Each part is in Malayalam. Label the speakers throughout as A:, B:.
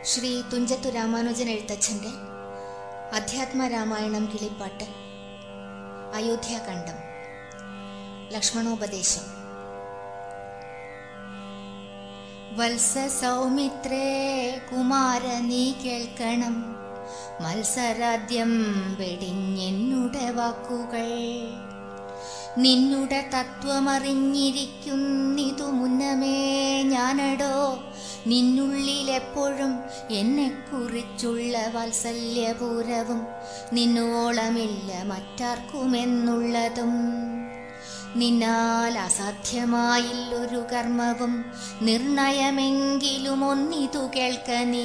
A: ശ്രീ തുഞ്ചത്തു രാമാനുജൻ എഴുത്തച്ഛൻ്റെ അധ്യാത്മരാമായണം കിളിപ്പാട്ട് അയോധ്യാകണ്ഠം ലക്ഷ്മണോപദേശം വത്സ സൗമിത്രേ കുമാര നീ കേൾക്കണം മത്സരാദ്യം വെടിഞ്ഞെന്നുടെ വാക്കുകൾ നിന്നുടെ തത്വമറിഞ്ഞിരിക്കുന്നിതു മുന്നമേ ഞാനടോ നിന്നുള്ളിലെപ്പോഴും എന്നെക്കുറിച്ചുള്ള വാത്സല്യപൂരവും നിന്നോളമില്ല മറ്റാർക്കുമെന്നുള്ളതും നിന്നാൽ അസാധ്യമായില്ലൊരു കർമ്മവും നിർണയമെങ്കിലും ഒന്നിതു കേൾക്ക നീ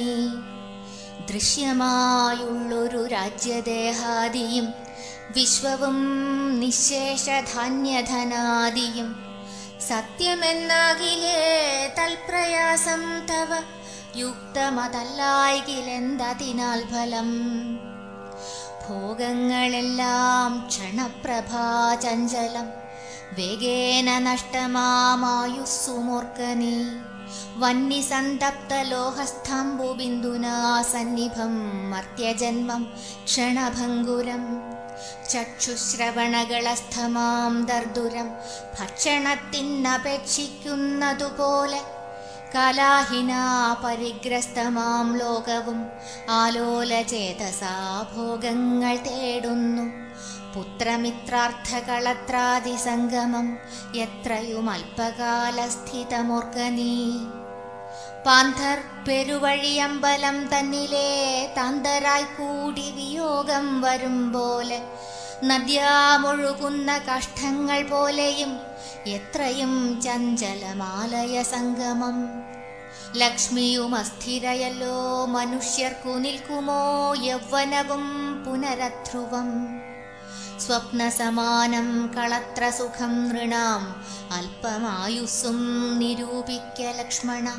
A: ദൃശ്യമായുള്ളൊരു രാജ്യദേഹാദിയും വിശ്വവും നിശേഷധാന്യധനാദിയും സത്യമെന്നാകിലേ തൽപ്രയാസം തവ യുക്തമതല്ലായികിലെന്തതിനാൽ ഫലം ഭോഗങ്ങളെല്ലാം ക്ഷണപ്രഭാചഞ്ചലം വേഗേന നഷ്ടമാമായുസ്സുമോർക്ക നീ വന്യസന്തപ്തലോഹസ്തംഭുബിന്ദുനാ സന്നിഭം മർത്യജന്മം ക്ഷണഭംഗുരം ചക്ഷുശ്രവണകളസ്ഥമാം ദർദുരം ഭക്ഷണത്തിനപേക്ഷിക്കുന്നതുപോലെ കലാഹിനാ പരിഗ്രസ്തമാം ലോകവും ആലോലചേതസാ ഭോഗങ്ങൾ തേടുന്നു പുത്രമിത്രാർത്ഥകളത്രാദി സംഗമം എത്രയും അല്പകാലസ്ഥിതമോർക്ക നീ പാന്ധർ പെരുവഴിയമ്പലം തന്നിലെ താന്തരായി കൂടി വിയോഗം വരും പോലെ നദ്യാമൊഴുകുന്ന കഷ്ടങ്ങൾ പോലെയും എത്രയും ചഞ്ചലമാലയ സംഗമം ലക്ഷ്മിയും അസ്ഥിരയല്ലോ മനുഷ്യർക്കു നിൽക്കുമോ യൗവനവും പുനരധ്രുവം സ്വപ്നസമാനം കളത്ര സുഖം നൃണാം അല്പമായുസ്സും നിരൂപിക്ക ലക്ഷ്മണ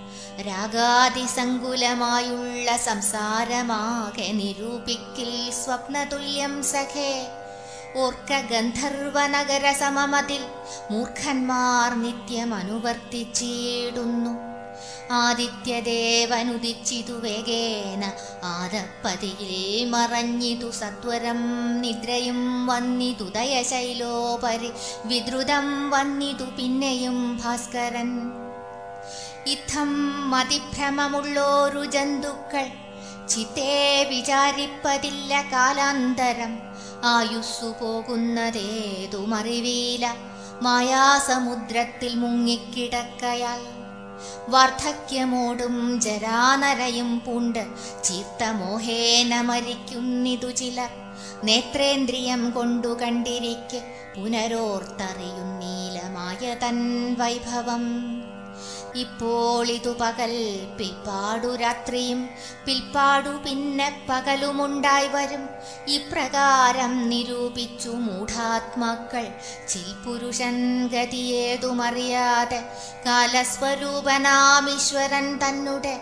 A: രാഗാതിസങ്കുലമായുള്ള സംസാരമാകെ നിരൂപിക്കിൽ സ്വപ്നതുല്യം സഖേ ഓർക്ക ഗന്ധർവനഗര സമമതിൽ മൂർഖന്മാർ നിത്യം അനുവർത്തിച്ചിടുന്നു ആദിത്യദേവനുദിച്ചിതു വേഗേന ആദപ്പതിയിൽ മറഞ്ഞിതു സത്വരം നിദ്രയും വന്നിതു ദയശൈലോപരി വിദ്രുതം വന്നിതു പിന്നെയും ഭാസ്കരൻ ഇത്തം മതിഭ്രമമുള്ളോരു ജന്തുക്കൾ ചിത്തേ വിചാരിപ്പതില്ല കാലാന്തരം ആയുസ്സു പോകുന്നതേതുമറിവീല മായാസമുദ്രത്തിൽ മുങ്ങിക്കിടക്കയാൽ വാർദ്ധക്യമോടും ജരാനരയും പൂണ്ട് ചീർത്തമോഹേന മരിക്കുന്നിതു ചിലർ നേത്രേന്ദ്രിയം കൊണ്ടു കണ്ടിരിക്കെ പുനരോർത്തറിയുന്നീലമായ തൻ വൈഭവം ഇപ്പോൾ ഇതു പകൽ പിൽപ്പാടു രാത്രിയും പിൽപ്പാടു പിന്നെ പകലുമുണ്ടായി വരും ഇപ്രകാരം നിരൂപിച്ചു മൂഢാത്മാക്കൾ ചിൽപുരുഷൻ ഗതിയേതുമറിയാതെ കാലസ്വരൂപനാമീശ്വരൻ തന്നെ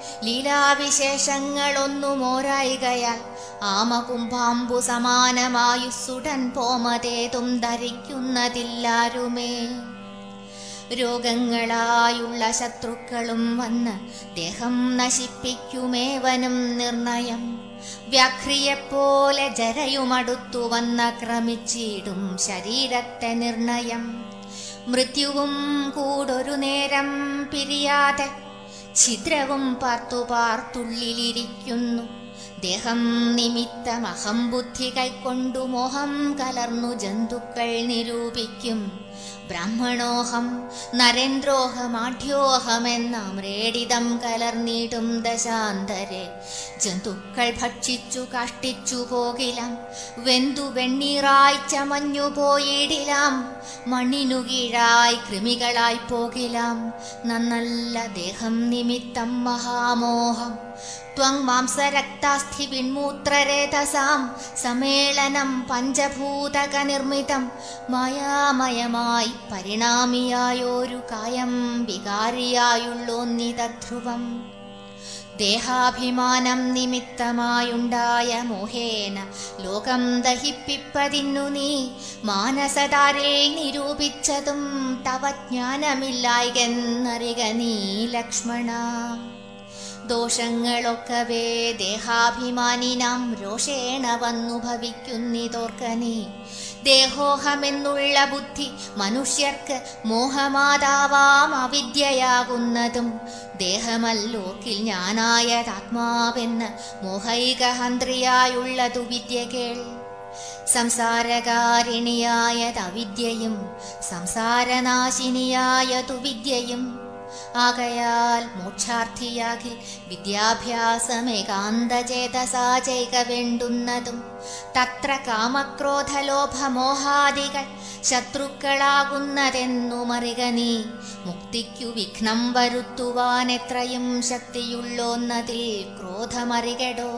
A: ലീലാവിശേഷങ്ങളൊന്നുമോരായികയാൽ ആമകുംഭാമ്പു സമാനമായുസ്സുടൻ പോമതേതും ധരിക്കുന്നതില്ലാരുമേ രോഗങ്ങളായുള്ള ശത്രുക്കളും വന്ന് ദേഹം നശിപ്പിക്കുമേവനും നിർണയം വ്യാഘ്രിയെപ്പോലെ ജരയുമടുത്തു വന്നക്രമിച്ചിടും ശരീരത്തെ നിർണയം മൃത്യുവും കൂടൊരു നേരം പിരിയാതെ ഛിദ്രവും പാർത്തു പാർത്തുള്ളിലിരിക്കുന്നു ദേഹം നിമിത്തം അഹംബുദ്ധി കൈക്കൊണ്ടു മോഹം കലർന്നു ജന്തുക്കൾ നിരൂപിക്കും ബ്രാഹ്മണോഹം നരേന്ദ്രോഹമാഢ്യോഹമെന്നാം റേഡിതം കലർന്നിടും ദശാന്തരെ ജന്തുക്കൾ ഭക്ഷിച്ചു കാഷ്ടിച്ചു പോകിലാം വെന്തു വെണ്ണീറായി ചമഞ്ഞു പോയിടിലാം മണ്ണിനു കീഴായി കൃമികളായി പോകിലാം നന്നല്ല ദേഹം നിമിത്തം മഹാമോഹം ത്വം മാംസരക്താസ്ഥി വിൺമൂത്രരേതസാം സമ്മേളനം പഞ്ചഭൂതക നിർമ്മിതം മായാമയമായി പരിണാമിയായൊരു കായം വികാരിയായുള്ളോന്നിതധ്രുവം ദേഹാഭിമാനം നിമിത്തമായുണ്ടായ മോഹേന ലോകം ദഹിപ്പിപ്പതിന്നു നീ മാനസതാരിൽ നിരൂപിച്ചതും തവ ജ്ഞാനമില്ലായികെന്നറിക നീ ലക്ഷ്മണ ദോഷങ്ങളൊക്കവേ ദേഹാഭിമാനിനാം രോഷേണ വന്നു ഭവിക്കുന്നിതോർക്കനീ ദേഹോഹമെന്നുള്ള ബുദ്ധി മനുഷ്യർക്ക് മോഹമാതാവാം അവിദ്യയാകുന്നതും ദേഹമല്ലോർക്കിൽ ഞാനായതാത്മാവെന്ന് മോഹൈകഹന്ത്രിയായുള്ളതു വിദ്യ കേൾ സംസാരകാരിണിയായതവിദ്യയും സംസാരനാശിനിയായതു വിദ്യയും ആകയാൽ മോക്ഷാർത്ഥിയാകിൽ വിദ്യാഭ്യാസമേകാന്തചേതസാ ചെയ്ക വേണ്ടുന്നതും തത്ര കാമക്രോധലോഭമോഹാദികൾ ശത്രുക്കളാകുന്നതെന്നു മറിക നീ മുക്തിക്കു വിഘ്നം വരുത്തുവാൻ എത്രയും ശക്തിയുള്ളോന്നതിൽ ക്രോധമറികടോ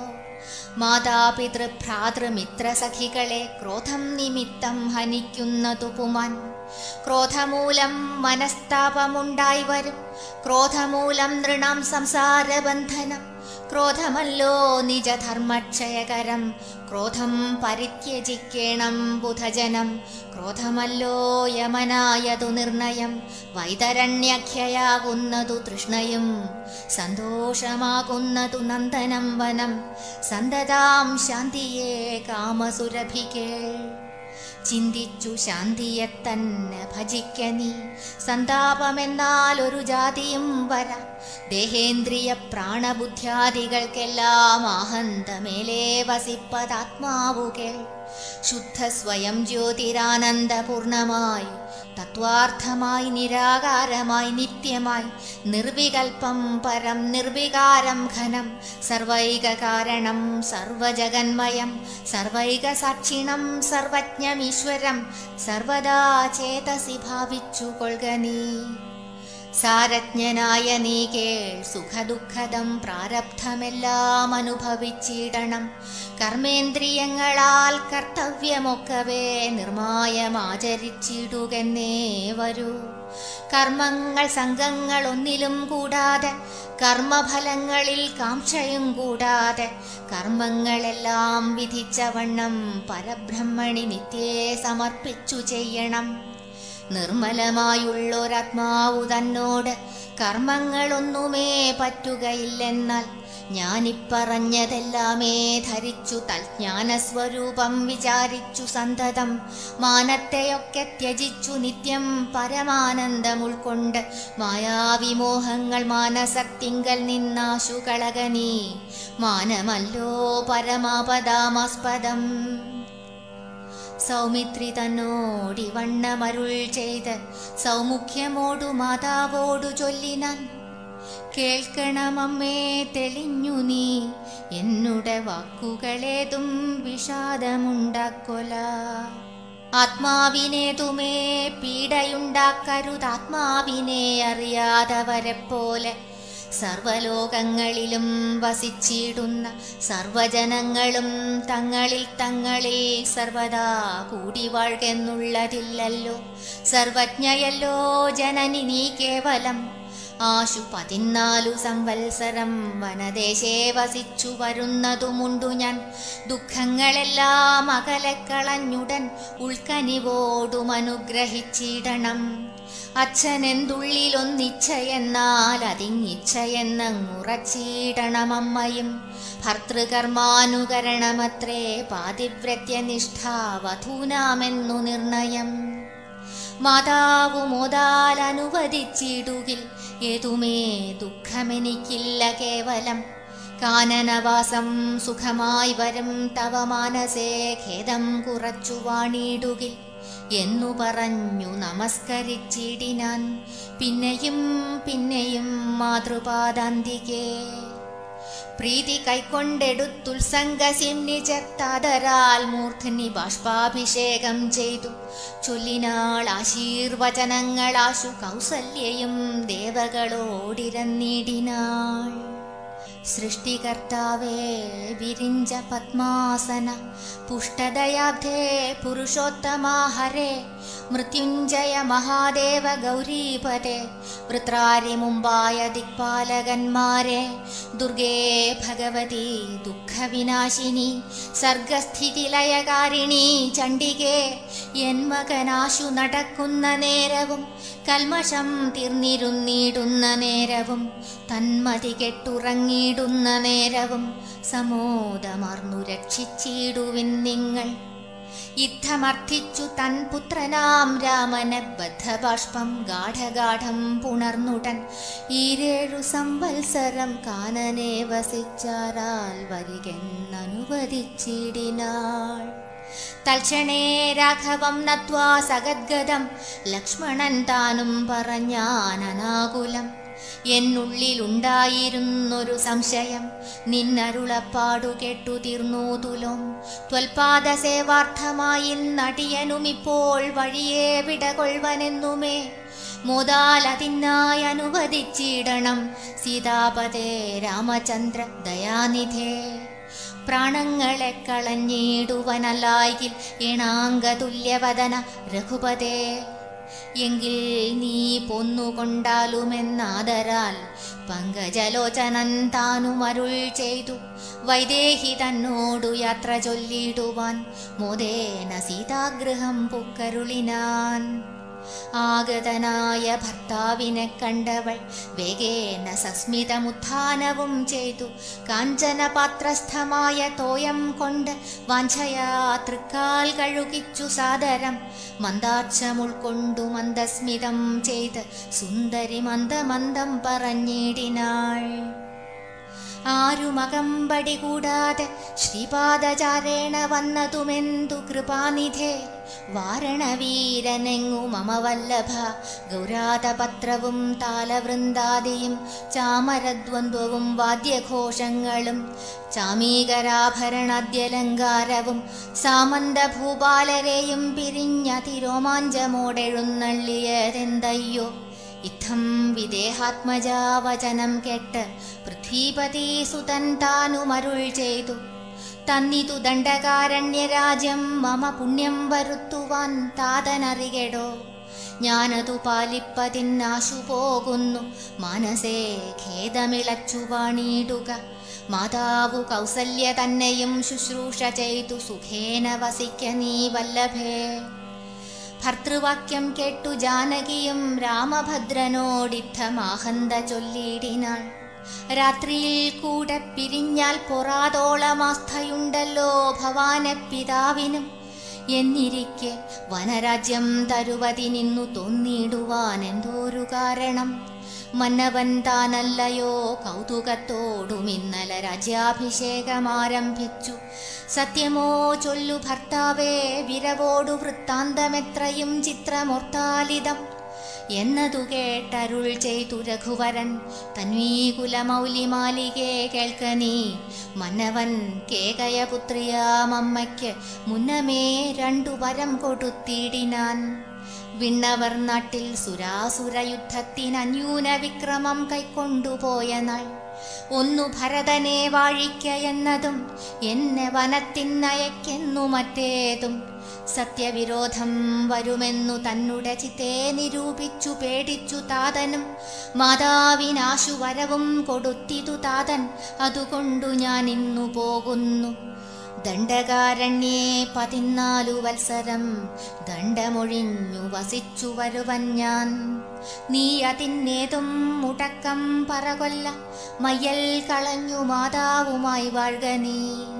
A: മാതാപിതൃഭ്രാതൃമിത്രസഖികളെ ക്രോധം നിമിത്തം ഹനിക്കുന്നതു പുമാൻ ക്രോധമൂലം മനസ്താപമുണ്ടായി വരും ക്രോധമൂലം നൃണം സംസാരബന്ധനം ക്രോധമല്ലോ നിജധർമ്മക്ഷയകരം ക്രോധം പരിത്യജിക്കേണം ബുധജനം ക്രോധമല്ലോ യമനായതു നിർണയം വൈതരണ്യഖ്യയാകുന്നതു തൃഷ്ണയും സന്തോഷമാകുന്നതു നന്ദനം വനം സന്തതാം ശാന്തിയെ കാമസുരഭികേൾ ചിന്തിച്ചു ശാന്തിയെ തന്നെ ഭജിക്ക നീ സന്താപമെന്നാൽ ഒരു ജാതിയും വരാം ദേഹേന്ദ്രിയ പ്രാണബുദ്ധ്യാദികൾക്കെല്ലാം ആഹന്തമേലേ വസിപ്പതാത്മാവു കേൾ ശുദ്ധ സ്വയം ജ്യോതിരാനന്ദപൂർണമായി തത്വാർത്ഥമായി നിരാകാരമായി നിത്യമായി നിർവികൽപ്പം പരം നിർവികാരം ഘനം സർവൈക കാരണം സർവജഗന്മയം സർവൈക സാക്ഷിണം സർവജ്ഞമീശ്വരം സർവദാ ചേതസി ഭാവിച്ചു കൊൾക നീ സാരജ്ഞനായ നീ കേൾ സുഖദുഃഖദം പ്രാരബ്ധമെല്ലാം അനുഭവിച്ചിടണം കർമ്മേന്ദ്രിയങ്ങളാൽ കർത്തവ്യമൊക്കവേ നിർമായമാചരിച്ചിടുകന്നേ വരൂ കർമ്മങ്ങൾ സംഘങ്ങൾ ഒന്നിലും കൂടാതെ കർമ്മഫലങ്ങളിൽ കാംക്ഷയും കൂടാതെ കർമ്മങ്ങളെല്ലാം വിധിച്ച വണ്ണം പരബ്രഹ്മണി നിത്യേ സമർപ്പിച്ചു ചെയ്യണം നിർമ്മലമായുള്ളൊരാത്മാവു തന്നോട് കർമ്മങ്ങളൊന്നുമേ പറ്റുകയില്ലെന്നാൽ ഞാനിപ്പറഞ്ഞതെല്ലാമേ ധരിച്ചു തൽജ്ഞാനസ്വരൂപം വിചാരിച്ചു സന്തതം മാനത്തെയൊക്കെ ത്യജിച്ചു നിത്യം പരമാനന്ദം ഉൾക്കൊണ്ട് മായാവിമോഹങ്ങൾ മാനസത്തിങ്കൽ നിന്നാശു കളകനീ മാനമല്ലോ പരമാപദാമാസ്പദം സൗമിത്രി തന്നോടി വണ്ണമരുൾ ചെയ്ത് സൗമുഖ്യമോടു മാതാവോടു ചൊല്ലിനാൻ കേൾക്കണമമ്മേ തെളിഞ്ഞു നീ എന്നുടെ വാക്കുകളേതും വിഷാദമുണ്ടാക്കൊല ആത്മാവിനേതുമേ പീഡയുണ്ടാക്കരുതാത്മാവിനെ അറിയാതവരെ പോലെ സർവലോകങ്ങളിലും വസിച്ചിടുന്ന സർവജനങ്ങളും തങ്ങളിൽ തങ്ങളിൽ സർവദാ കൂടി വാഴ്കെന്നുള്ളതില്ലല്ലോ സർവജ്ഞയല്ലോ ജനനി നീ കേവലം ആശു പതിനാലു സംവത്സരം വനദേശേ വസിച്ചു വരുന്നതുമുണ്ടു ഞാൻ ദുഃഖങ്ങളെല്ലാം അകലെ കളഞ്ഞുടൻ ഉൾക്കനിവോടും അനുഗ്രഹിച്ചിടണം അച്ഛനെന്തുള്ളിലൊന്നിച്ഛയെന്നാൽ അതിങ്ങിച്ഛയെന്നങ്ങുറച്ചിടണമമ്മയും ഭർത്തൃകർമാനുകരണമത്രേ പാതിവ്രത്യനിഷ്ഠാവധൂനാമെന്നു നിർണയം മാതാവു മോതാൽ അനുവദിച്ചിടുകിൽ ഏതുമേ ദുഃഖമെനിക്കില്ല കേവലം കാനനവാസം സുഖമായി വരും തവ മാനസേ ഖേദം കുറച്ചു വാണിടുകിൽ എന്നു പറഞ്ഞു നമസ്കരിച്ചിടിനാൻ പിന്നെയും പിന്നെയും മാതൃപാദാന്തികേ പ്രീതി കൈക്കൊണ്ടെടുത്തുത്സംഗസിംനി ചേർത്താതരാൽ മൂർധനി ബാഷ്പാഭിഷേകം ചെയ്തു ചൊല്ലിനാൾ ആശീർവചനങ്ങളാശു കൗസല്യയും ദേവകളോടിരന്നിടിനാൾ സൃഷ്ടികർത്താവേ വിരിഞ്ച പത്മാസന പുഷ്ടദയാബ്ധേ പുരുഷോത്തമാഹരേ മൃത്യുഞ്ജയ മഹാദേവ ഗൗരീപതേ വൃത്രാരി മുമ്പായ ദിക്പാലകന്മാരെ ദുർഗേ ഭഗവതി ദുഃഖവിനാശിനി സർഗസ്ഥിതിലയകാരിണി ചണ്ഡികേ എൻ മകനാശു നടക്കുന്ന നേരവും കൽമഷം തീർന്നിരുന്നിടുന്ന നേരവും തന്മതി കെട്ടുറങ്ങി കളഞ്ഞിടുന്ന നേരവും സമോദമർന്നു രക്ഷിച്ചിടുവിൻ നിങ്ങൾ യുദ്ധമർത്ഥിച്ചു തൻ പുത്രനാം രാമന ബദ്ധബാഷ്പം ഗാഠഗാഠം പുണർന്നുടൻ ഈരേഴു സംവത്സരം കാനനെ വസിച്ചാരാൽ വരികെന്നനുവദിച്ചിടിനാൾ തൽക്ഷണേ രാഘവം നത്വാ സഗദ്ഗതം ലക്ഷ്മണൻ താനും പറഞ്ഞാനനാകുലം എന്നുള്ളിലുണ്ടായിരുന്നൊരു സംശയം നിന്നരുളപ്പാടു കേട്ടു തീർന്നു തുലോം ത്വൽപാദ സേവാർത്ഥമായി നടിയനുമിപ്പോൾ വഴിയെ വിടകൊള്ളുവനെന്നുമേ മോദാലതിനായി അനുവദിച്ചിടണം സീതാപതേ രാമചന്ദ്ര ദയാനിധേ പ്രാണങ്ങളെ കളഞ്ഞിടുവനല്ലായിൽ ഇണാംഗതുല്യവദന രഘുപതേ എങ്കിൽ നീ പൊന്നുകൊണ്ടാലുമെന്നാദരാൽ പങ്കജലോചനൻ താനും അരുൾ ചെയ്തു വൈദേഹി തന്നോടു യാത്ര ചൊല്ലിടുവാൻ മോദേന സീതാഗൃഹം പുക്കരുളിനാൻ ആഗതനായ ഭർത്താവിനെ കണ്ടവൾ വേഗേന സസ്മിതമുത്ഥാനവും ചെയ്തു കാഞ്ചനപാത്രസ്ഥമായ തോയം കൊണ്ട് വാഞ്ചയാ തൃക്കാൽ കഴുകിച്ചു സാദരം മന്ദാക്ഷമുൾ കൊണ്ടു മന്ദസ്മിതം ചെയ്ത് സുന്ദരി മന്ദമന്ദം പറഞ്ഞിടിനാൾ ആരുമകമ്പടി കൂടാതെ ശ്രീപാദചാരേണ വന്നതുമെന്തു കൃപാനിധേ വാരണവീരനെങ്ങു മമ വല്ലഭ ഗൗരാതപത്രവും താലവൃന്ദാദിയും ചാമരദ്വന്ദ്വവും വാദ്യഘോഷങ്ങളും ചാമീകരാഭരണാദ്യലങ്കാരവും സാമന്ത ഭൂപാലരെയും പിരിഞ്ഞ തിരോമാഞ്ചമോടെഴുന്നള്ളിയതെന്തയ്യോ ഇത്തം വിദേഹാത്മജാവചനം കേട്ട് പൃഥ്വീപതി സുതൻ താനുമരുൾ ചെയ്തു തന്നിതു ദണ്ഡകാരണ്യരാജ്യം മമ പുണ്യം വരുത്തുവാൻ താതനറികെടോ ഞാനതു പാലിപ്പതിന്നാശു പോകുന്നു മനസ്സേ ഖേദമിളച്ചു വാണിയിടുക മാതാവു കൗസല്യ തന്നെയും ശുശ്രൂഷ ചെയ്തു സുഖേന വസിക്ക നീ വല്ലഭേ ഭർത്തൃവാക്യം കേട്ടു ജാനകിയും രാമഭദ്രനോടിത്തമാഹന്ത ചൊല്ലിയിടിനാൾ രാത്രിയിൽ കൂടെ പിരിഞ്ഞാൽ പൊറാതോളമാസ്ഥയുണ്ടല്ലോ ഭവാന പിതാവിനും എന്നിരിക്കെ വനരാജ്യം തരുവതി നിന്നു തോന്നിയിടുവാൻ എന്തോരു കാരണം മന്നവൻ താനല്ലയോ കൗതുകത്തോടും ഇന്നലെ രാജ്യാഭിഷേകമാരംഭിച്ചു സത്യമോ ചൊല്ലു ഭർത്താവേ വിരവോടു വൃത്താന്തമെത്രയും ചിത്രമോർത്താലിതം എന്നതു കേട്ടരുൾ ചെയ്തു രഘുവരൻ തന്വീകുലമൗലിമാലികേ കേൾക്കനീ മന്നവൻ കേകയപുത്രിയാമമ്മയ്ക്ക് മുന്നമേ രണ്ടു വരം കൊടുത്തിടിനാൻ വിണ്ണവർ നാട്ടിൽ സുരാസുരയുദ്ധത്തിനന്യൂന വിക്രമം കൈക്കൊണ്ടുപോയ നാൾ ഒന്നു ഭരതനെ വാഴിക്ക എന്നതും എന്നെ വനത്തിനയക്കെന്നു മറ്റേതും സത്യവിരോധം വരുമെന്നു തന്നുടെ ചിത്തെ നിരൂപിച്ചു പേടിച്ചു താതനും മാതാവിനാശു വരവും കൊടുത്തിതു താതൻ അതുകൊണ്ടു ഞാൻ ഇന്നു പോകുന്നു ദണ്ഡകാരണ്യേ പതിനാലു വത്സരം ദണ്ഡമൊഴിഞ്ഞു വസിച്ചു വരുവൻ ഞാൻ നീ അതിന്നേതും മുടക്കം പറകൊല്ല മയ്യൽ കളഞ്ഞു മാതാവുമായി വാഴ്ക നീ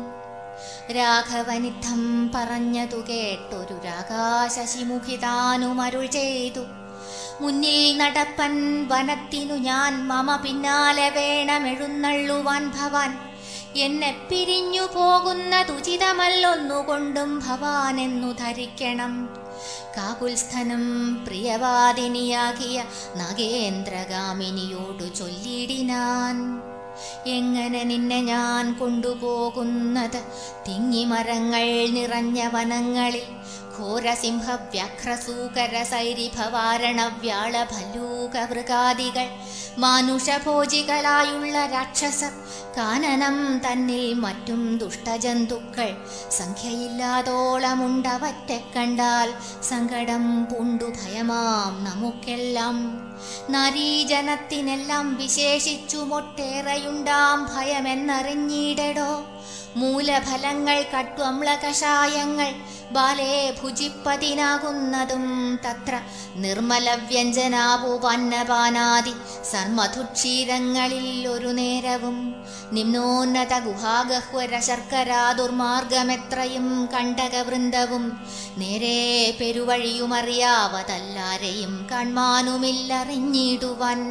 A: രാഘവനിദ്ധം പറഞ്ഞതു കേട്ടൊരു രാകാശശിമുഖി താനും അരുൾ ചെയ്തു മുന്നിൽ നടപ്പൻ വനത്തിനു ഞാൻ മമ പിന്നാലെ വേണമെഴുന്നള്ളുവാൻ ഭവാൻ എന്നെ പിരിഞ്ഞു പോകുന്നതുചിതമല്ലൊന്നുകൊണ്ടും ഭവാൻ എന്നു ധരിക്കണം കാകുൽസ്ഥനം പ്രിയവാദിനിയാകിയ നഗേന്ദ്രഗാമിനിയോടു ചൊല്ലിടിനാൻ എങ്ങനെ നിന്നെ ഞാൻ കൊണ്ടുപോകുന്നത് തിങ്ങിമരങ്ങൾ നിറഞ്ഞ വനങ്ങളിൽ ഘോരസിംഹ വ്യാഘ്രസൂകര സൈരിഭവാരണ വ്യാള ഭല്ലൂക മൃഗാദികൾ മാനുഷഭോജികളായുള്ള രാക്ഷസർ കാനനം തന്നിൽ മറ്റും ദുഷ്ടജന്തുക്കൾ സംഖ്യയില്ലാതോളമുണ്ടവറ്റെ കണ്ടാൽ സങ്കടം പൂണ്ടു ഭയമാം നമുക്കെല്ലാം നാരീജനത്തിനെല്ലാം വിശേഷിച്ചു മൊട്ടേറെയുണ്ടാം ഭയമെന്നറിഞ്ഞിടടോ മൂലഫലങ്ങൾ കട്വമ്ല കഷായങ്ങൾ ബാലേ ഭുജിപ്പതിനാകുന്നതും തത്ര നിർമ്മല വ്യഞ്ജനാപുപന്നപാനാദി സർമധുക്ഷീരങ്ങളിൽ ഒരു നേരവും നിമ്നോന്നത ഗുഹാഗഹ്വര ശർക്കരാ ദുർമാർഗമെത്രയും കണ്ടകവൃന്ദവും നേരെ പെരുവഴിയുമറിയാവതല്ലാരെയും കാൺമാനുമില്ലറിഞ്ഞിടുവാൻ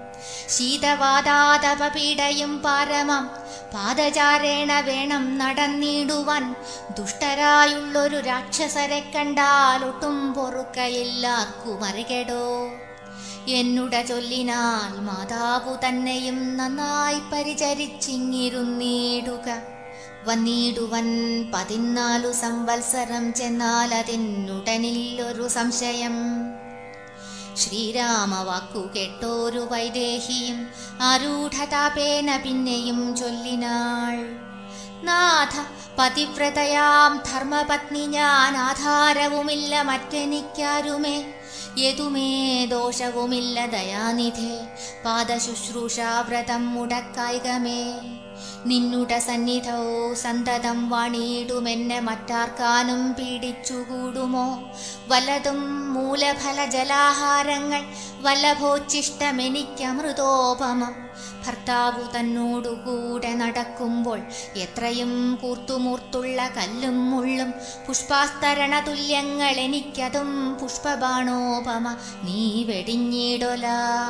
A: ശീതവാതാതപപീഡയും പാരമം പാദചാരേണ വേണം നടന്നിടുവാൻ ദുഷ്ടരായുള്ളൊരു രാക്ഷസരെ കണ്ടാലൊട്ടും പൊറുക്കയില്ലാർക്കും അറികെടോ എന്നുട ചൊല്ലിനാൽ മാതാവു തന്നെയും നന്നായി പരിചരിച്ചിങ്ങിരുന്നിടുക വന്നിടുവൻ പതിനാലു സംവത്സരം ചെന്നാൽ അതിനുടനില്ലൊരു സംശയം ശ്രീരാമവാക്കു കേട്ടോരു വൈദേഹിയും ആരൂഢതാപേന പിന്നെയും ചൊല്ലിനാൾ നാഥ പതിവ്രതയാം ധർമ്മപത്നി ഞാൻ ആധാരവുമില്ല മറ്റെനിക്കാരുമേ യതുമേ ദോഷവുമില്ല ദയാനിധേ പാദശുശ്രൂഷാവ്രതം മുടക്കായികമേ നിന്നുട സന്നിധോ സന്തതം വാണിയിടുമെന്നെ മറ്റാർക്കാനും പീഡിച്ചുകൂടുമോ വല്ലതും മൂലഫല ജലാഹാരങ്ങൾ വല്ലഭോച്ചിഷ്ടമെനിക്കമൃതോപമം ഭർത്താവു തന്നോടുകൂടെ നടക്കുമ്പോൾ എത്രയും കൂർത്തുമൂർത്തുള്ള കല്ലും മുള്ളും പുഷ്പാസ്തരണ തുല്യങ്ങൾ എനിക്കതും പുഷ്പബാണോപമ നീ വെടിഞ്ഞിടൊല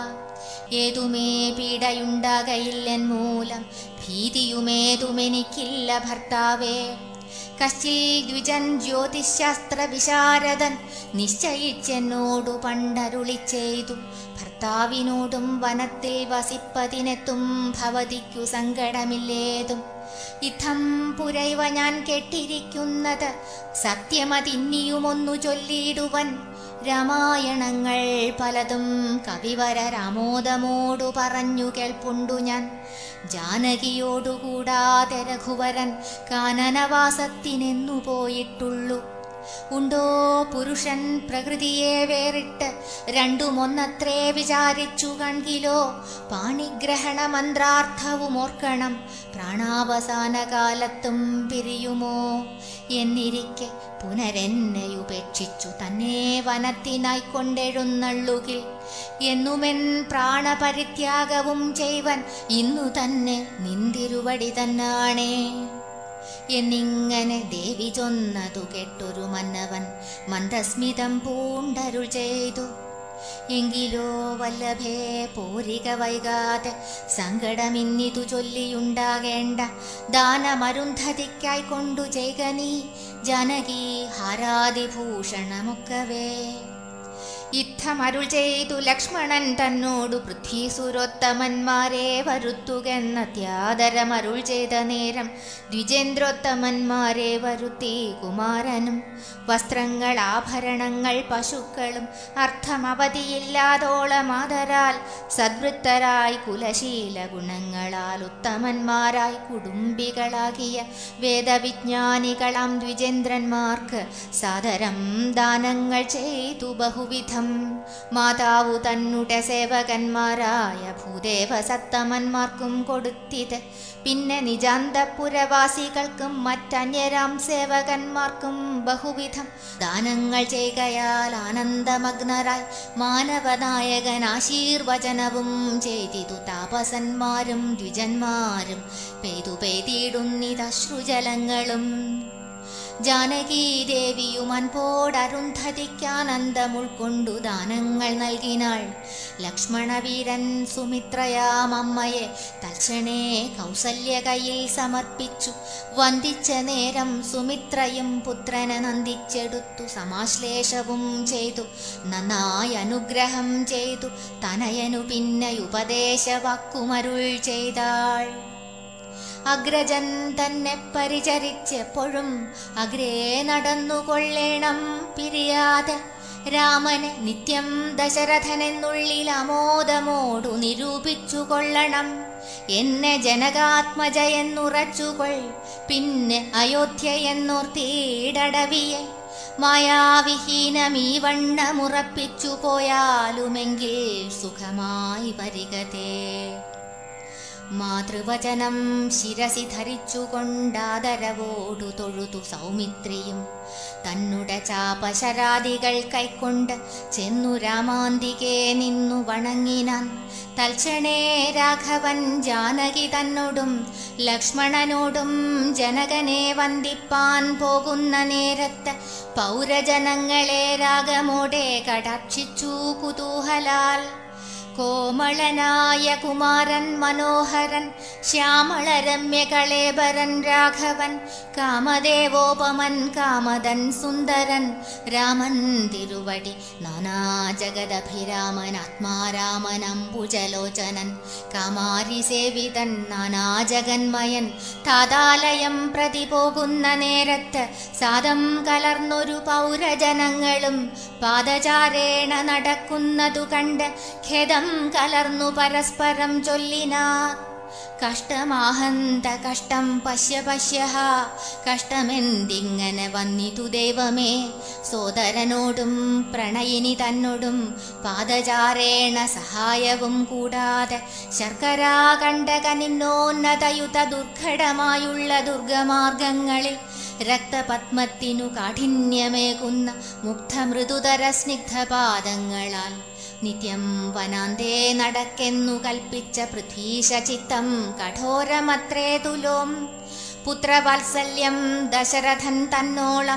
A: ഏതുമേ പീഡയുണ്ടാകയില്ലെൻ മൂലം ഭീതിയുമേതുമെനിക്കില്ല ഭർത്താവേ കശ്ചിൽ ദ്വിജൻ ജ്യോതിശാസ്ത്ര വിശാരദൻ നിശ്ചയിച്ചെന്നോടു പണ്ടരുളി ചെയ്തു ഭർത്താവിനോടും വനത്തിൽ വസിപ്പതിനെത്തും ഭവതിക്കു സങ്കടമില്ലേതും ഇത്തം പുരൈവ ഞാൻ കെട്ടിരിക്കുന്നത് സത്യമതിന്നിയുമൊന്നു ചൊല്ലിയിടുവൻ രാമായണങ്ങൾ പലതും കവിവര രാമോദമോടു പറഞ്ഞു കേൾപ്പുണ്ടു ഞാൻ ജാനകിയോടുകൂടാതെ രഘുവരൻ കാനനവാസത്തിനെന്നു പോയിട്ടുള്ളു ഉണ്ടോ പുരുഷൻ പ്രകൃതിയെ വേറിട്ട് രണ്ടുമൊന്നത്രേ വിചാരിച്ചു കൺകിലോ പാണിഗ്രഹണ മന്ത്രാർത്ഥവും ഓർക്കണം പ്രാണാവസാന കാലത്തും പിരിയുമോ എന്നിരിക്കെ പുനരെന്നെ ഉപേക്ഷിച്ചു തന്നെ വനത്തിനായി കൊണ്ടെഴുന്നള്ളുകിൽ എന്നുമെൻ പ്രാണപരിത്യാഗവും ചെയ്വൻ ഇന്നു തന്നെ നിന്തിരുവടി തന്നാണേ എന്നിങ്ങനെ ദേവി ചൊന്നതു കേട്ടൊരു മന്നവൻ മന്ദസ്മിതം പൂണ്ടരുൾ ചെയ്തു എങ്കിലോ വല്ലഭേ പോരിക വൈകാതെ സങ്കടമിന്നിതു ചൊല്ലിയുണ്ടാകേണ്ട ദാനമരുന്ധതിക്കായി കൊണ്ടു ചെയ്ക നീ ജനകി ഹാരാതിഭൂഷണമൊക്കവേ യുദ്ധമരുൾ ചെയ്തു ലക്ഷ്മണൻ തന്നോടു പൃഥ്വീസുരോത്തമന്മാരെ വരുത്തുകെന്നത്യാദരമരുൾ ചെയ്ത നേരം ദ്വിജേന്ദ്രോത്തമന്മാരെ വരുത്തി കുമാരനും വസ്ത്രങ്ങൾ ആഭരണങ്ങൾ പശുക്കളും അർത്ഥമവധിയില്ലാതോളമാതരാൽ സദ്വൃത്തരായി കുലശീല ഗുണങ്ങളാൽ ഉത്തമന്മാരായി കുടുംബികളാകിയ വേദവിജ്ഞാനികളാം ദ്വിജേന്ദ്രന്മാർക്ക് സാദരം ദാനങ്ങൾ ചെയ്തു ബഹുവിധം മാതാവു തന്നുടെ സേവകന്മാരായ ഭൂദേവ സത്തമന്മാർക്കും കൊടുത്തിത് പിന്നെ നിജാന്തപുരവാസികൾക്കും മറ്റന്യരാം സേവകന്മാർക്കും ബഹുവിധം ദാനങ്ങൾ ചെയ്കയാൽ ആനന്ദമഗ്നരായി മാനവനായകൻ ആശീർവചനവും ചെയ്തിതു താപസന്മാരും ദ്വിജന്മാരും പെയ്തു പെയ്തിടുന്നിതശ്രുജലങ്ങളും ജാനകീ ദേവിയും അൻപോടരുന്ധതിക്കാനന്ദം ഉൾക്കൊണ്ടു ദാനങ്ങൾ നൽകിനാൾ ലക്ഷ്മണവീരൻ സുമിത്രയാമമ്മയെ തൽക്ഷണേ കൗസല്യ കയ്യിൽ സമർപ്പിച്ചു വന്ദിച്ച നേരം സുമിത്രയും പുത്രനെ നന്ദിച്ചെടുത്തു സമാശ്ലേഷവും ചെയ്തു നന്നായി അനുഗ്രഹം ചെയ്തു തനയനു പിന്നെ ഉപദേശവാക്കുമരുൾ ചെയ്താൾ അഗ്രജൻ തന്നെ പരിചരിച്ചെപ്പോഴും അഗ്രേ നടന്നുകൊള്ളേണം പിരിയാതെ രാമനെ നിത്യം ദശരഥനെന്നുള്ളിൽ അമോദമോടു നിരൂപിച്ചു കൊള്ളണം എന്നെ ജനകാത്മജയെന്നുറച്ചുകൊൾ പിന്നെ അയോധ്യ എന്നോർത്തിയിടവിയെ മായാവിഹീനമീ വണ്ണമുറപ്പിച്ചു പോയാലുമെങ്കിൽ സുഖമായി വരികതേ മാതൃവചനം ശിരസി ധരിച്ചുകൊണ്ടാദരവോടു തൊഴുതു സൗമിത്രിയും തന്നുടെ ചാപശരാദികൾ കൈക്കൊണ്ട് ചെന്നു രാമാന്തികെ നിന്നു വണങ്ങിനാൻ തൽക്ഷണേ രാഘവൻ ജാനകി തന്നോടും ലക്ഷ്മണനോടും ജനകനെ വന്ദിപ്പാൻ പോകുന്ന നേരത്ത് പൗരജനങ്ങളെ രാഗമോടെ കടാക്ഷിച്ചു കുതൂഹലാൽ കോമളനായ കുമാരൻ മനോഹരൻ ശ്യാമളരമ്യ കളേബരൻ രാഘവൻ കാമദേവോപമൻ കാമദൻ സുന്ദരൻ രാമൻ തിരുവടി നാനാ ജഗദഭിരാമൻ ആത്മാരാമൻ അംബുജലോചനൻ കാമാരി സേവിതൻ നാനാ ജഗന്മയൻ താതാലയം പ്രതി പോകുന്ന നേരത്ത് സാദം കലർന്നൊരു പൗരജനങ്ങളും പാദചാരേണ നടക്കുന്നതു കണ്ട് ഖേദം കലർന്നു പരസ്പരം ചൊല്ലിനാർ കഷ്ടമാഹന്ത കഷ്ടം പശ്യ പശ്യ കഷ്ടമെന്തിങ്ങനെ വന്നിതു ദൈവമേ സോദരനോടും പ്രണയിനി തന്നോടും പാദചാരേണ സഹായവും കൂടാതെ ശർക്കരാ കണ്ടകനിന്നോന്നതയുത ദുർഘടമായുള്ള ദുർഗമാർഗങ്ങളിൽ രക്തപത്മത്തിനു കാഠിന്യമേകുന്ന മുഗ്ധമൃദുതര സ്നിഗ്ധപാദങ്ങളാൽ നിത്യം വനാന്തേ നടക്കെന്നു കൽപ്പിച്ച പൃഥ്വീശചിത്തം കഠോരമത്രേ തുലോം പുത്രവാത്സല്യം ദശരഥൻ തന്നോളം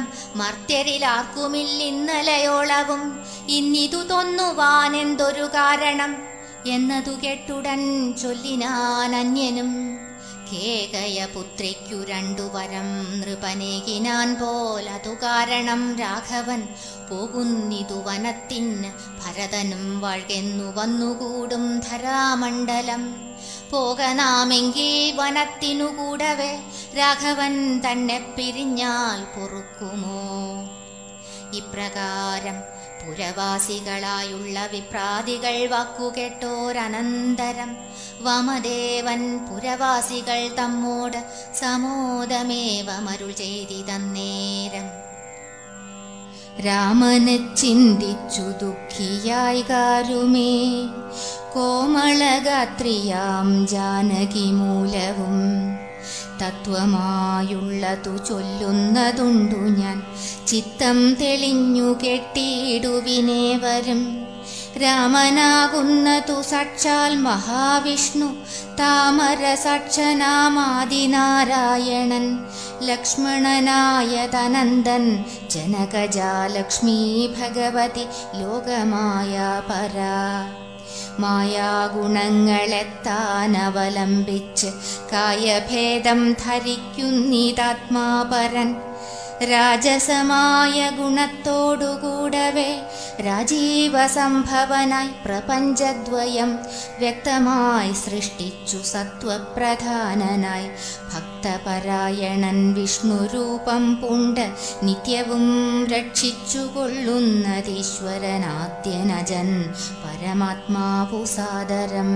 A: മർത്യരിലാർക്കുമില്ലിന്നലയോളവും ഇന്നിതു തൊന്നുവാനെന്തൊരു കാരണം എന്നതു കേട്ടുടൻ ചൊല്ലിനാൻ അന്യനും കേകയ പുത്രിക്കു രണ്ടു വരം നൃപനേകിനാൻ പോലതു കാരണം രാഘവൻ പോകുന്നിതു വനത്തിന് ഭരതനും വഴകെന്നു വന്നുകൂടും ധരാമണ്ഡലം പോകനാമെങ്കിൽ വനത്തിനു കൂടവേ രാഘവൻ തന്നെ പിരിഞ്ഞാൽ പൊറുക്കുമോ ഇപ്രകാരം പുരവാസികളായുള്ള വിപ്രാതികൾ വാക്കുകെട്ടോരനന്തരം വമദേവൻ പുരവാസികൾ തമ്മോട് സമോദമേവമരുൾ ചെയ്തിതന്നേരം രാമനെ ചിന്തിച്ചു ദുഃഖിയായി കാരുമേ കോമളഗാത്രിയാം ജാനകി മൂലവും തത്വമായുള്ളതു ചൊല്ലുന്നതുണ്ടു ഞാൻ ചിത്തം തെളിഞ്ഞു കെട്ടിയിടുവിനെ വരും രാമനാകുന്നതു സാക്ഷാൽ മഹാവിഷ്ണു താമര സാക്ഷനാമാദിനാരായണൻ ലക്ഷ്മണനായ തനന്ദൻ ജനകജാലക്ഷ്മീ ഭഗവതി ലോകമായ പരാ മായാഗുണങ്ങളെത്താനവലംബിച്ച് കായഭേദം ധരിക്കുന്നിതാത്മാപരൻ രാജസമായ ഗുണത്തോടുകൂടവേ രാജീവ സംഭവനായി പ്രപഞ്ചദ്വയം വ്യക്തമായി സൃഷ്ടിച്ചു സത്വപ്രധാനനായി ഭക്തപരായണൻ വിഷ്ണുരൂപം പൂണ്ട് നിത്യവും രക്ഷിച്ചു കൊള്ളുന്നതീശ്വരനാദ്യനജൻ പരമാത്മാവു സാദരം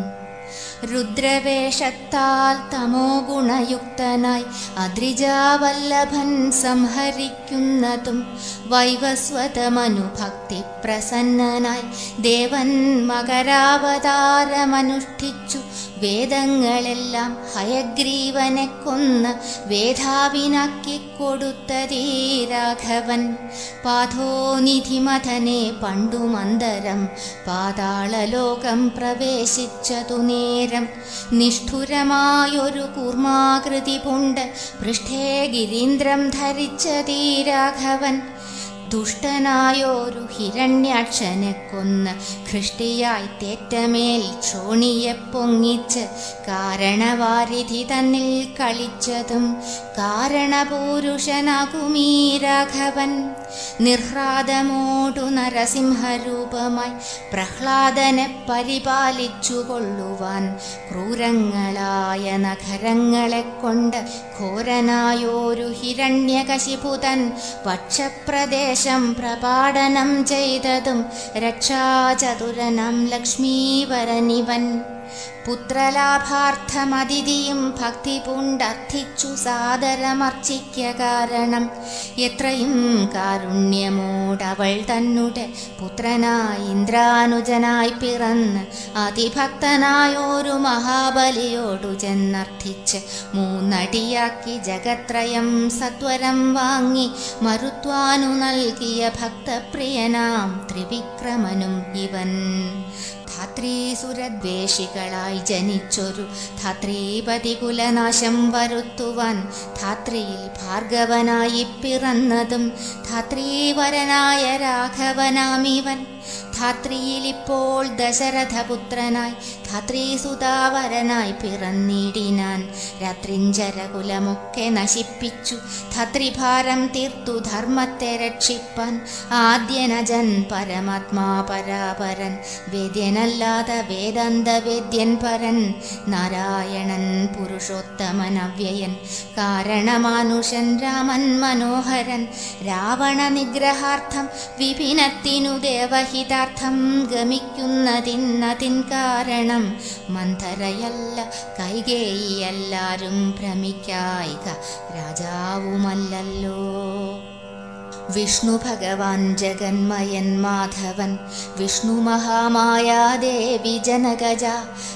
A: രുദ്രവേഷത്താൽ തമോ ഗുണയുക്തനായി അദ്രിജാവല്ലഭൻ സംഹരിക്കുന്നതും വൈവസ്വതമനുഭക്തി പ്രസന്നനായി ദേവൻ മകരാവതാരമനുഷ്ഠിച്ചു വേദങ്ങളെല്ലാം ഹയഗ്രീവനെ കൊന്ന് വേധാവിനാക്കി കൊടുത്തതീ രാഘവൻ പാഥോനിധിമഥനെ പണ്ടു മന്ദരം പാതാളലോകം പ്രവേശിച്ചതു നേരം നിഷ്ഠുരമായൊരു കൂർമാകൃതി പുണ്ട് പൃഷ്ഠേ ഗിരീന്ദ്രം ധരിച്ചതീ രാഘവൻ ദുഷ്ടനായോരു ഹിരണ്യാക്ഷനെ കൊന്ന് ഖൃഷ്ടിയായി തേറ്റമേൽ ക്ഷോണിയെ പൊങ്ങിച്ച് കാരണവാരിധി തന്നിൽ കളിച്ചതും കാരണപൂരുഷനാകുമീ രാഘവൻ നിർഹ്ലാദമോടു നരസിംഹരൂപമായി പ്രഹ്ലാദനെ പരിപാലിച്ചു കൊള്ളുവാൻ ക്രൂരങ്ങളായ നഗരങ്ങളെ കൊണ്ട് ഘോരനായോരു ഹിരണ്യകശിപുതൻ വക്ഷപ്രദേശം പ്രപാടനം ചെയ്തതും രക്ഷാചതുരനം ലക്ഷ്മീവരനിവൻ പുത്രലാഭാർത്ഥമതിഥിയും ഭക്തി പൂണ്ടർത്ഥിച്ചു സാദരമർച്ചിക്ക കാരണം എത്രയും കാരുണ്യമോടവൾ തന്നെ പുത്രനായി ഇന്ദ്രാനുജനായി പിറന്ന് അതിഭക്തനായൊരു മഹാബലിയോടു ചെന്നർത്ഥിച്ച് മൂന്നടിയാക്കി ജഗത്രയം സത്വരം വാങ്ങി മരുത്വാനു നൽകിയ ഭക്തപ്രിയനാം ത്രിവിക്രമനും ഇവൻ ധാത്രീസുരദ്വേഷികളായി ജനിച്ചൊരു ധാത്രീപതി കുലനാശം വരുത്തുവാൻ ധാത്രിയിൽ ഭാർഗവനായി പിറന്നതും ധാത്രീവരനായ രാഘവനാമിവൻ ധാത്രിയിലിപ്പോൾ ദശരഥപുത്രനായി ധാത്രീസുതാവരനായി പിറന്നിടിനാൻ രാത്രിഞ്ചരകുലമൊക്കെ നശിപ്പിച്ചു ധാത്രിഭാരം തീർത്തു ധർമ്മത്തെ രക്ഷിപ്പാൻ ആദ്യനജൻ പരമാത്മാ പരാപരൻ വേദ്യനല്ലാതെ വേദാന്ത വേദ്യൻ പരൻ നാരായണൻ പുരുഷോത്തമൻ അവ്യയൻ കാരണമാനുഷൻ രാമൻ മനോഹരൻ രാവണ നിഗ്രഹാർത്ഥം വിപിനത്തിനു ദേവഹിതാർത്ഥം ഗമിക്കുന്നതിന്നതിൻ കാരണം മന്ധരയല്ല കൈകേയിയെല്ലാരും ഭ്രമിക്കായിക രാജാവുമല്ലല്ലോ വിഷ്ണു ഭഗവാൻ ജഗന്മയൻ മാധവൻ വിഷ്ണു മഹാമായാദേവി ജനകജ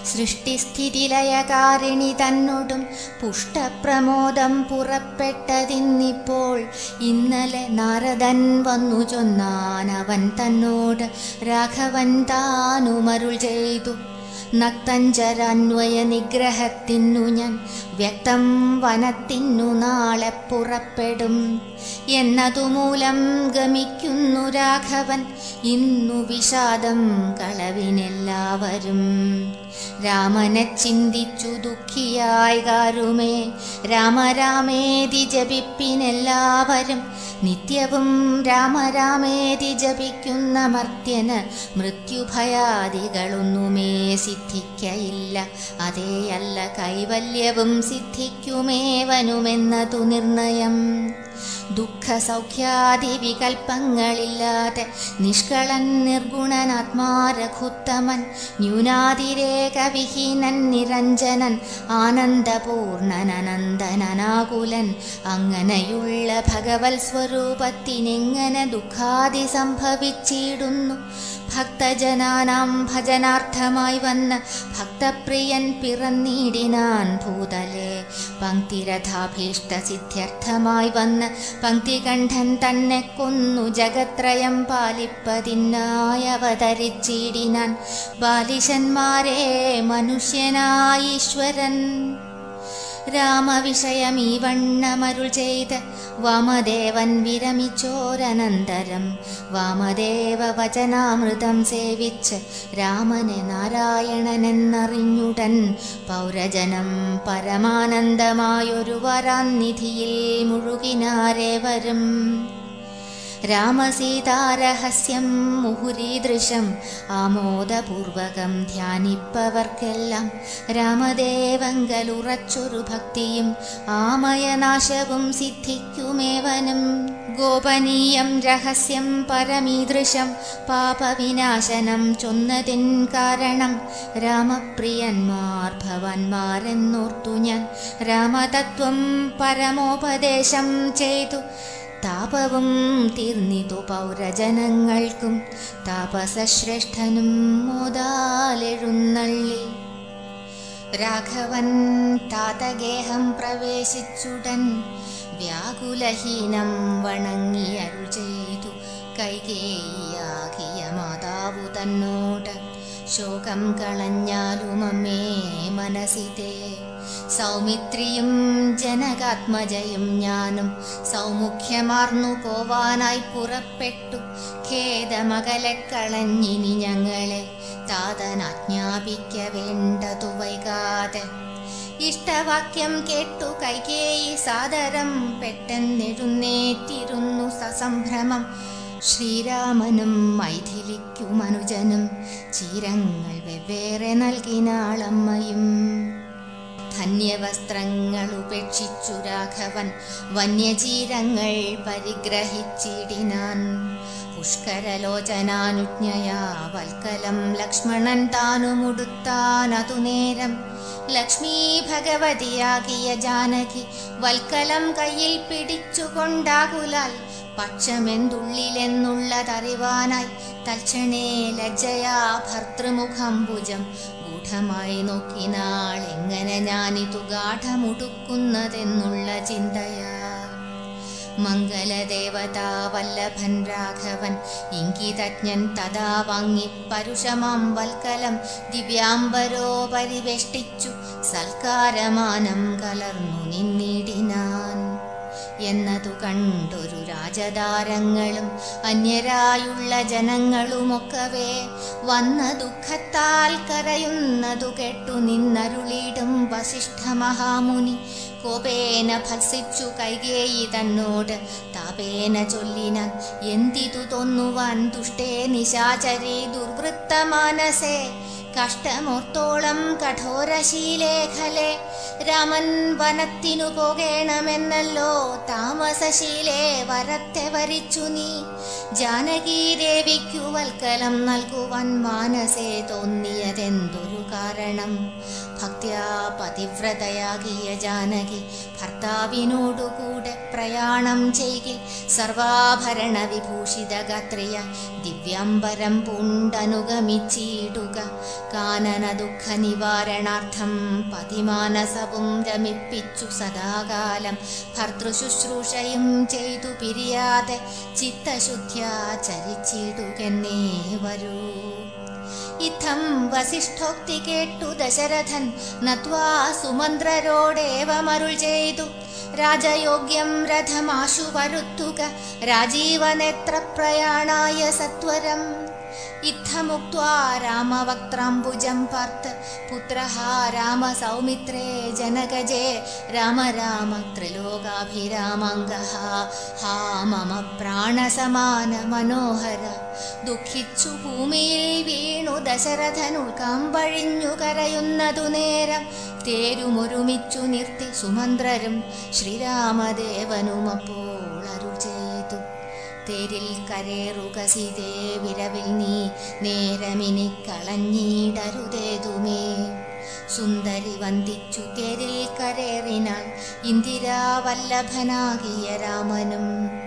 A: സൃഷ്ടിസ്ഥിതിലയകാരിണി തന്നോടും പുഷ്ടപ്രമോദം പുറപ്പെട്ടതിന്നിപ്പോൾ ഇന്നലെ നാരദൻ വന്നു ചൊന്നാൻ അവൻ തന്നോട് രാഘവൻ താനുമരുൾ ചെയ്തു നക്തഞ്ചരാന്വയ നിഗ്രഹത്തിനു ഞാൻ വ്യക്തം വനത്തിനു നാളെ പുറപ്പെടും എന്നതുമൂലം ഗമിക്കുന്നു രാഘവൻ ഇന്നു വിഷാദം കളവിനെല്ലാവരും രാമനെ ചിന്തിച്ചു ദുഃഖിയായി കാരുമേ രാമരാമേതി ജപിപ്പിനെല്ലാവരും നിത്യവും രാമരാമേതി ജപിക്കുന്ന മർത്യന് മൃത്യുഭയാദികളൊന്നുമേ സിദ്ധിക്കയില്ല അതേയല്ല കൈവല്യവും സിദ്ധിക്കുമേവനുമെന്നതു നിർണയം ദുഃഖസൗഖ്യാദി വികൽപ്പങ്ങളില്ലാതെ നിഷ്കളൻ നിർഗുണനാത്മാരഘുത്തമൻ ന്യൂനാതിരേകവിഹീനൻ നിരഞ്ജനൻ ആനന്ദപൂർണൻ അനന്തനാകുലൻ അങ്ങനെയുള്ള ഭഗവത് സ്വരൂപത്തിനെങ്ങനെ ദുഃഖാദി സംഭവിച്ചിടുന്നു ഭക്തജനാനാം ഭജനാർത്ഥമായി വന്ന് ഭക്തപ്രിയൻ പിറന്നിടിനാൻ ഭൂതലെ പങ്ക്തിരഥാഭീഷ്ട സിദ്ധ്യർത്ഥമായി വന്ന് പങ്ക്തികണ്ഠൻ തന്നെ കൊന്നു ജഗത്രയം പാലിപ്പതിനായി അവതരിച്ചിടിനാൻ ബാലിശന്മാരെ മനുഷ്യനായീശ്വരൻ രാമവിഷയമീ വണ്ണമരുൾ ചെയ്ത് വാമദേവൻ വിരമിച്ചോരനന്തരം വാമദേവ വചനാമൃതം സേവിച്ച് രാമനെ നാരായണനെന്നറിഞ്ഞുടൻ പൗരജനം പരമാനന്ദമായൊരു വരാന്നിധിയിൽ മുഴുകിനാരേവരും രാമസീതാരഹസ്യം മുഹുരീദൃശം ആമോദപൂർവകം ധ്യാനിപ്പവർക്കെല്ലാം രാമദേവങ്കലുറച്ചൊരു ഭക്തിയും ആമയനാശവും സിദ്ധിക്കുമേവനും ഗോപനീയം രഹസ്യം പരമീദൃശം പാപവിനാശനം ചൊന്നതിൻ കാരണം രാമപ്രിയന്മാർ ഭവന്മാരെന്നോർത്തു ഞാൻ രാമതത്വം പരമോപദേശം ചെയ്തു താപവും തീർന്നിതു പൗരജനങ്ങൾക്കും താപസശ്രേഷ്ഠനും മോദാലെഴുന്നള്ളി രാഘവൻ താതഗേഹം പ്രവേശിച്ചുടൻ വ്യാകുലഹീനം വണങ്ങി അരുൾ ചെയ്തു കൈകേയാകിയ മാതാവു തന്നോട് ശോകം കളഞ്ഞാലുമമ്മേ മനസ്സിതേ സൗമിത്രിയും ജനകാത്മജയും ഞാനും സൗമുഖ്യമാർന്നു പോവാനായി പുറപ്പെട്ടു ഖേദമകലെ കളഞ്ഞിനി ഞങ്ങളെ താതനാജ്ഞാപിക്ക വേണ്ടതു വൈകാതെ ഇഷ്ടവാക്യം കേട്ടു കൈകേയി സാദരം പെട്ടെന്നെഴുന്നേറ്റിരുന്നു സസംഭ്രമം ശ്രീരാമനും മൈഥിലിക്കും അനുജനും ചീരങ്ങൾ വെവ്വേറെ നൽകിനാളമ്മയും ധന്യവസ്ത്രങ്ങൾ ഉപേക്ഷിച്ചു രാഘവൻ വന്യചീരങ്ങൾ പരിഗ്രഹിച്ചിടിനാൻ പുഷ്കരലോചനാനുജ്ഞയാ വൽക്കലം ലക്ഷ്മണൻ താനുമുടുത്താനതു നേരം ലക്ഷ്മീ ഭഗവതിയാകിയ ജാനകി വൽക്കലം കയ്യിൽ പിടിച്ചുകൊണ്ടാകുലാൽ പക്ഷമെന്തുള്ളിലെന്നുള്ളതറിവാനായി തൽക്ഷണേ ലജ്ജയാ ഭർത്തൃമുഖംബുജം ഗൂഢമായി നോക്കിനാൾ എങ്ങനെ ഞാനിതു ഗാഠമുടുക്കുന്നതെന്നുള്ള ചിന്തയാ മംഗലദേവതാ വല്ലഭൻ രാഘവൻ ഇംഗിതജ്ഞൻ തഥാ വാങ്ങി പരുഷമാം വൽക്കലം ദിവ്യാംബരോ പരിവേഷ്ടിച്ചു സൽക്കാരമാനം കലർന്നു നിന്നിടിനാൻ എന്നതു കണ്ടൊരു രാജതാരങ്ങളും അന്യരായുള്ള ജനങ്ങളുമൊക്കവേ വന്ന ദുഃഖത്താൽ കരയുന്നതു കേട്ടു നിന്നരുളിടും വസിഷ്ഠ മഹാമുനി കോപേന ഭത്സിച്ചു കൈകേയി തന്നോട് താപേന ചൊല്ലിനാൻ എന്തിതു തൊന്നുവാൻ ദുഷ്ടേ നിശാചരി ദുർവൃത്ത മാനസേ കഷ്ടമോർത്തോളം കഠോരശീലേഖലെ രാമൻ വനത്തിനു പോകേണമെന്നല്ലോ താമസശീലേ വരത്തെ വരിച്ചു നീ ജാനകി ദേവിക്കു വൽക്കലം നൽകുവാൻ മാനസേ തോന്നിയതെന്തൊരു കാരണം ഭക്ത്യാ പതിവ്രതയാകിയ ജാനകി ഭർത്താവിനോടുകൂടെ പ്രയാണം ചെയ്കിൽ സർവാഭരണ വിഭൂഷിത ഗാത്രിയ ദിവ്യാംബരം പൂണ്ടനുഗമിച്ചിടുക കാനന ദുഃഖ നിവാരണാർത്ഥം പതിമാനസവും രമിപ്പിച്ചു സദാകാലം ഭർത്തൃശുശ്രൂഷയും ചെയ്തു പിരിയാതെ ചിത്തശുദ്ധ്യാ ചരിച്ചിടുകെന്നേ വരൂ ഇത്തം വസിഷ്ഠോക്തി കേട്ടു ദശരഥൻ നത്വാ സുമന്ത്രരോടേവമരുൾ ചെയ്തു രാജയോഗ്യം രഥമാശു വരുത്തുക രാജീവനേത്ര പ്രയാണായ സത്വരം ഇത്തമുക്വാ രാമവക്ത്രാംബുജം പാർത്ത് പുത്ര രാമ സൗമിത്രേ ജനകജേ രാമ രാമ ത്രിലോകാഭിരാമാംഗ ഹാ മമ പ്രാണസമാന മനോഹര ദുഃഖിച്ചു ഭൂമിയിൽ വീണു ദശരഥനുൾക്കാമ്പഴിഞ്ഞു കരയുന്നതു നേരം തേരുമൊരുമിച്ചു നിർത്തി സുമന്ത്രരും ശ്രീരാമദേവനുമപ്പോൾ അരുൾ ചെയ്തു തേരിൽ കരേറുക സീതേ വിരവിൽ നീ നേരമിനി കളഞ്ഞിടരുതേതുമേ സുന്ദരി വന്ദിച്ചു തേരിൽ കരേറിനാൾ ഇന്ദിരാവല്ലഭനാകിയ രാമനും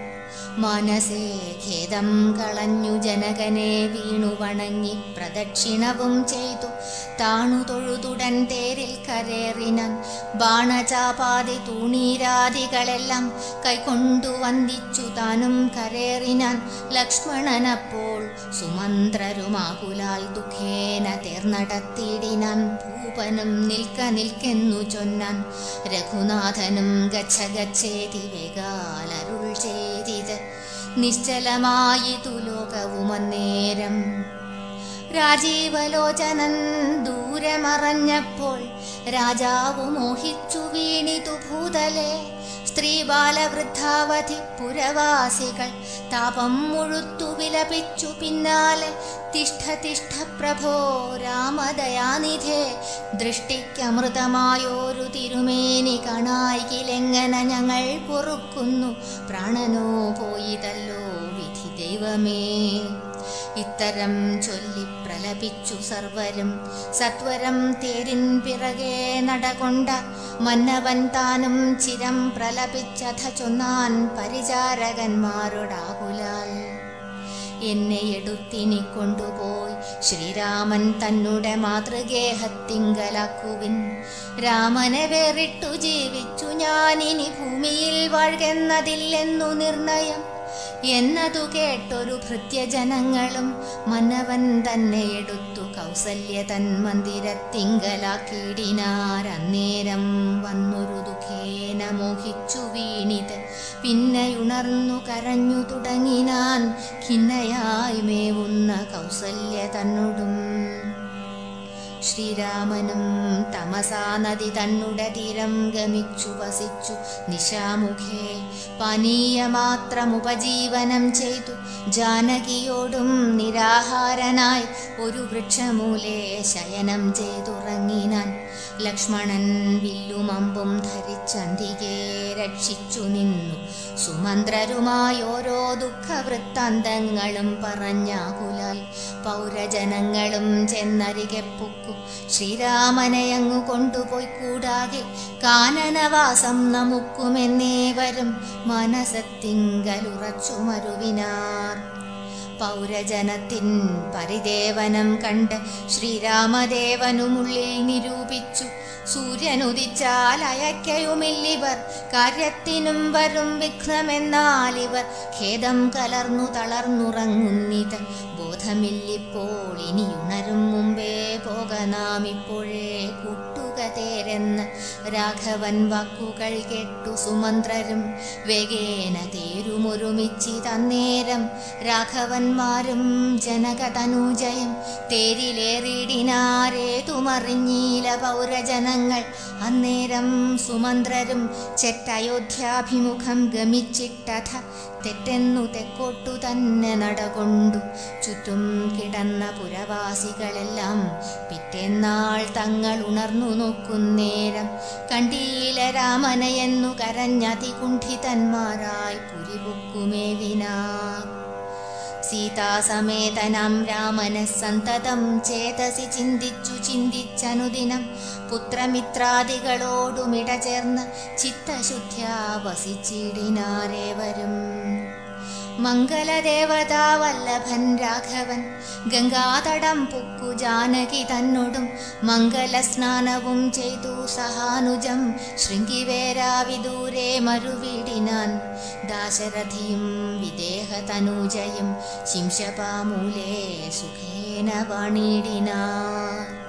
A: മനസേ ഖേദം കളഞ്ഞു ജനകനെ വീണു വണങ്ങി പ്രദക്ഷിണവും ചെയ്തു താണു തൊഴുതുടൻ തേരിൽ കരേറിനാൻ ബാണചാപാതി തൂണീരാദികളെല്ലാം കൈകൊണ്ടു വന്ദിച്ചു താനും കരേറിനാൻ ലക്ഷ്മണനപ്പോൾ സുമന്ത്രരുമാകുലാൽ ദുഃഖേന തേർന്നടത്തിയിടിനാൻ ഭൂപനും നിൽക്ക നിൽക്കെന്നു ചൊന്നാൻ രഘുനാഥനും ഗച്ഛ ഗച്ഛേതി വേഗാലരുൾ ചെയ്തിത് നിശ്ചലമായിതു ലോകവുമന്നേരം രാജീവലോചനൻ ദൂരെ മറഞ്ഞപ്പോൾ രാജാവു മോഹിച്ചു വീണിതു ഭൂതലെ സ്ത്രീ ബാലവൃദ്ധാവധി പുരവാസികൾ താപം മുഴുത്തു വിലപിച്ചു പിന്നാലെ തിഷ്ഠ തിഷ്ഠ പ്രഭോ രാമദയാനിധേ ദൃഷ്ടിക്കമൃതമായോരു തിരുമേനി കാണായിലെങ്ങനെ ഞങ്ങൾ പൊറുക്കുന്നു പ്രാണനോ പോയിതല്ലോ വിധി ദൈവമേ ഇത്തരം ചൊല്ലി പ്രലപിച്ചു സർവരും സത്വരം തേരിൻ പിറകെ നടകൊണ്ട മന്നവൻ താനും ചിരം പ്രലപിച്ചഥ ചൊന്നാൻ പരിചാരകന്മാരോടാകുലാൽ എന്നെ എടുത്തിനി കൊണ്ടുപോയി ശ്രീരാമൻ തന്നുടെ മാതൃഗേഹത്തിങ്കലാക്കുവിൻ രാമനെ വേറിട്ടു ജീവിച്ചു ഞാനിനി ഭൂമിയിൽ വാഴ്കെന്നതില്ലെന്നു നിർണയം എന്നതു കേട്ടൊരു ഭൃത്യജനങ്ങളും മന്നവൻ തന്നെ എടുത്തു കൗസല്യ തൻ മന്ദിരത്തിങ്കലാക്കിയിടിനാരന്നേരം വന്നൊരു ദുഃഖേന മോഹിച്ചു വീണിത് പിന്നെയുണർന്നു കരഞ്ഞു തുടങ്ങിനാൻ ഖിന്നയായി മേവുന്ന കൗസല്യ തന്നോടും ശ്രീരാമനും തമസാ നദി തന്നുടെ തീരം ഗമിച്ചു വസിച്ചു നിശാമുഖേ പാനീയമാത്രം ഉപജീവനം ചെയ്തു ജാനകിയോടും നിരാഹാരനായി ഒരു വൃക്ഷമൂലേ ശയനം ചെയ്തുറങ്ങിനാൻ ലക്ഷ്മണൻ വില്ലുമമ്പും ധരിച്ചന്തികെ രക്ഷിച്ചു നിന്നു സുമന്ത്രരുമായി ഓരോ ദുഃഖവൃത്താന്തങ്ങളും പറഞ്ഞാകുലാൽ പൗരജനങ്ങളും ചെന്നരികെ പൊക്കു ശ്രീരാമനെയങ്ങു കൊണ്ടുപോയി കൂടാകെ കാനനവാസം നമുക്കുമെന്നേവരും മനസ്സത്തിങ്കലുറച്ചു മരുവിനാർ പൗരജനത്തിൻ പരിദേവനം കണ്ട് ശ്രീരാമദേവനുമുള്ളിൽ നിരൂപിച്ചു സൂര്യനുദിച്ചാൽ അയക്കയുമില്ലിവർ കാര്യത്തിനും വരും വിഘ്നമെന്നാലിവർ ഖേദം കലർന്നു തളർന്നുറങ്ങുന്നിത് ബോധമില്ലിപ്പോൾ ഇനി ഉണരും മുമ്പേ പോക നാം ഇപ്പോഴേ കൂട്ടുക തേരെന്ന് രാഘവൻ വാക്കുകൾ കേട്ടു സുമന്ത്രരും വേഗേന തേരുമൊരുമിച്ചി തന്നേരം രാഘവന്മാരും ജനകതനൂജയം തേരിലേറിടിനാരേതുമറിഞ്ഞീല പൗരജനങ്ങൾ അന്നേരം സുമന്ത്രരും ചെറ്റയോധ്യാഭിമുഖം ഗമിച്ചിട്ടഥ തെറ്റെന്നു തെക്കോട്ടു തന്നെ നടകൊണ്ടു ചുറ്റും കിടന്ന പുരവാസികളെല്ലാം പിറ്റേന്നാൾ തങ്ങൾ ഉണർന്നു നോക്കുന്നേരം കണ്ടീല രാമനയെന്നു കരഞ്ഞതികുണ്ഠിതന്മാരായി പുരിപൊക്കുമേവിനാർ സീതാസമേതനാം രാമനെ സന്തതം ചേതസി ചിന്തിച്ചു ചിന്തിച്ചനുദിനം പുത്രമിത്രാദികളോടുമിട ചേർന്ന് ചിത്തശുദ്ധ്യാ വസിച്ചിടിനാരേവരും മംഗലദേവതാവല്ലഭൻ രാഘവൻ ഗംഗാതടം പുക്കു ജാനകി തന്നോടും മംഗലസ്നാനവും ചെയ്തു സഹാനുജം ശൃംഗിവേരാവിദൂരെ മരുവിടിനാൻ ദാശരഥിയും വിദേഹതനൂജയും ശിംശപാമൂലേ സുഖേന വാണിടിനാർ